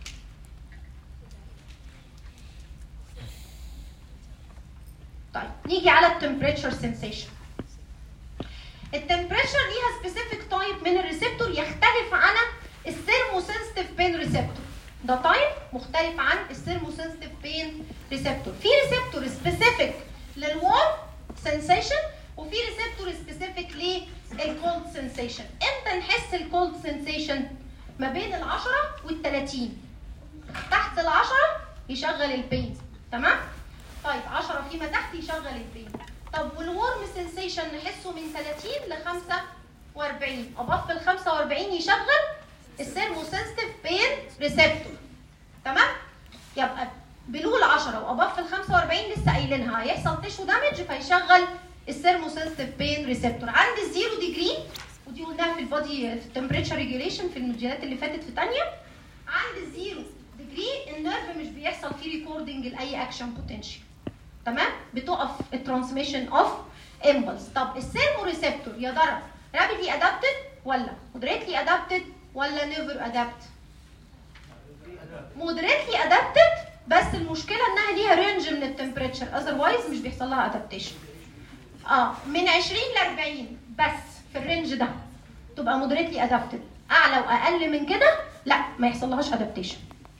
طيب نيجي على التمبريتشر سensation التمبريتشر ليها سبيسيفيك تايب من الريسبتور يختلف عن الثيرموسنسيتيف بين ريسبتور ده تايب مختلف عن الثيرموسنسيتيف بين ريسبتور في ريسبتور سبيسيفيك للوارم سensation وفي ريسبتور سبيسيفيك للكولد سensation امتى نحس الكولد سensation ما بين ال 10 وال 30 تحت ال 10 يشغل البين تمام طيب 10 فيما تحت يشغل البين طب والورم سنسيشن نحسه من 30 ل 45 اباف ال 45 يشغل الثيرموسنسيتيف بين ريسبتور تمام يبقى بلو ال 10 واباف ال 45 لسه قايلينها هيحصل تيشو دامج فيشغل الثيرموسنسيتيف بين ريسبتور عند الزيرو ديجري ودي قلناها في البادي في التمبريتشر ريجوليشن في الموديلات اللي فاتت في ثانيه عند الزيرو ديجري النيرف مش بيحصل فيه ريكوردنج لاي اكشن بوتنشال تمام بتقف الترانسميشن اوف امبلس طب السيرمو ريسبتور يا ترى رابيدلي ادابتد ولا مودريتلي ادابتد ولا نيفر ادابت مودريتلي ادابتد بس المشكله انها ليها رينج من التمبريتشر اذروايز مش بيحصل لها ادابتيشن اه من 20 ل 40 بس في الرينج ده تبقى مودريتلي ادابتد اعلى واقل من كده لا ما يحصلهاش ادابتيشن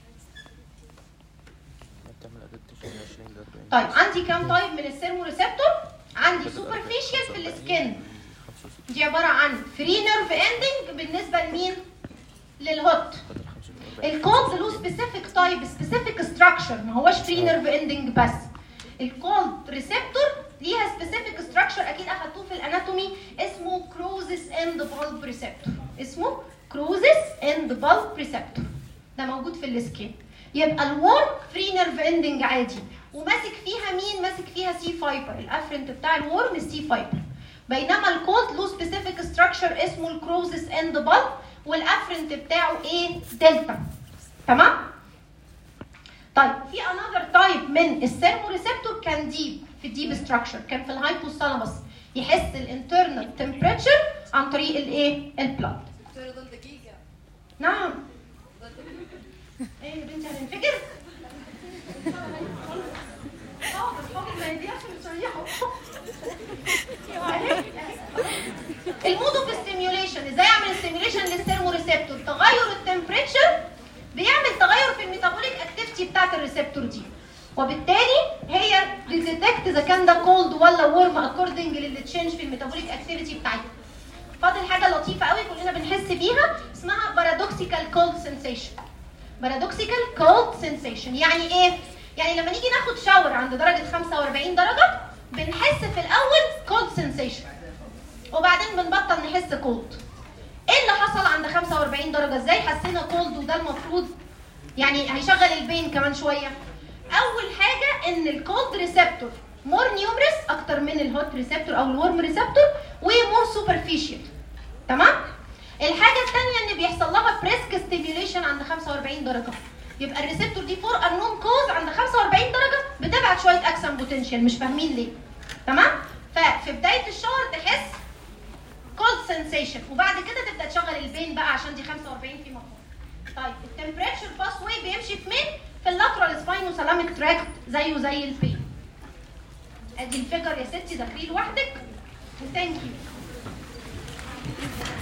بتعمل ادابتيشن 20 ل 40 طيب عندي كام تايب من السيرمو ريسبتور عندي سوبرفيشال في السكين دي عباره عن فري نيرف اندنج بالنسبه لمين للهوت الكولد له سبيسيفيك تايب سبيسيفيك ستراكشر ما هوش فري نيرف اندنج بس الكولد ريسبتور ليها سبيسيفيك ستراكشر اكيد اخدتوه في الاناتومي اسمه كروزس اند بالب ريسبتور اسمه كروزس اند بالب ريسبتور ده موجود في السكين يبقى الورم فري نيرف اندنج عادي وماسك فيها مين ماسك فيها سي فايبر الافرنت بتاع الورم السي فايبر بينما الكولد له سبيسيفيك ستراكشر اسمه الكروزس اند بالب والافرنت بتاعه ايه دلتا تمام طيب في انذر تايب من السيرمو ريسبتور كان ديب في الديب ستراكشر كان في الهايبوثالاموس يحس الانترنال تمبريتشر عن طريق الايه البلاد دكتورة ضل دقيقة نعم ضل دقيقة ايه يا بنتي هتنفجر حاضر حاضر ما هي دي عشان نشيحه المود اوف ستيميوليشن ازاي اعمل ستيميوليشن للسيرمو ريسبتور تغير التمبريتشر بيعمل تغير في الميتابوليك اكتيفيتي بتاعت الريسبتور دي وبالتالي هي بتديتكت اذا كان ده كولد ولا ورم اكوردنج للتشينج في الميتابوليك اكتيفيتي بتاعتها فاضل حاجه لطيفه قوي كلنا بنحس بيها اسمها بارادوكسيكال كولد سensation بارادوكسيكال كولد سensation يعني ايه يعني لما نيجي ناخد شاور عند درجه 45 درجه بنحس في الاول كولد سensation وبعدين بنبطل نحس كولد ايه اللي حصل عند 45 درجه ازاي حسينا كولد وده المفروض يعني هيشغل البين كمان شويه اول حاجه ان الكولد ريسبتور مور نيومرس اكتر من الهوت ريسبتور او الورم ريسبتور ومور سوبرفيشال تمام الحاجه الثانيه ان بيحصل لها بريسك ستيميوليشن عند 45 درجه يبقى الريسبتور دي فور انون كوز عند 45 درجه بتبعت شويه اكسن بوتنشال مش فاهمين ليه تمام ففي بدايه الشهر تحس كولد سensation وبعد كده تبدا تشغل البين بقى عشان دي 45 في مفهوم طيب التمبريتشر باس واي بيمشي في مين في اللاترال سباينو سلامك تراكت زيه زي البين ادي الفكر يا ستي ذاكريه لوحدك وثانك يو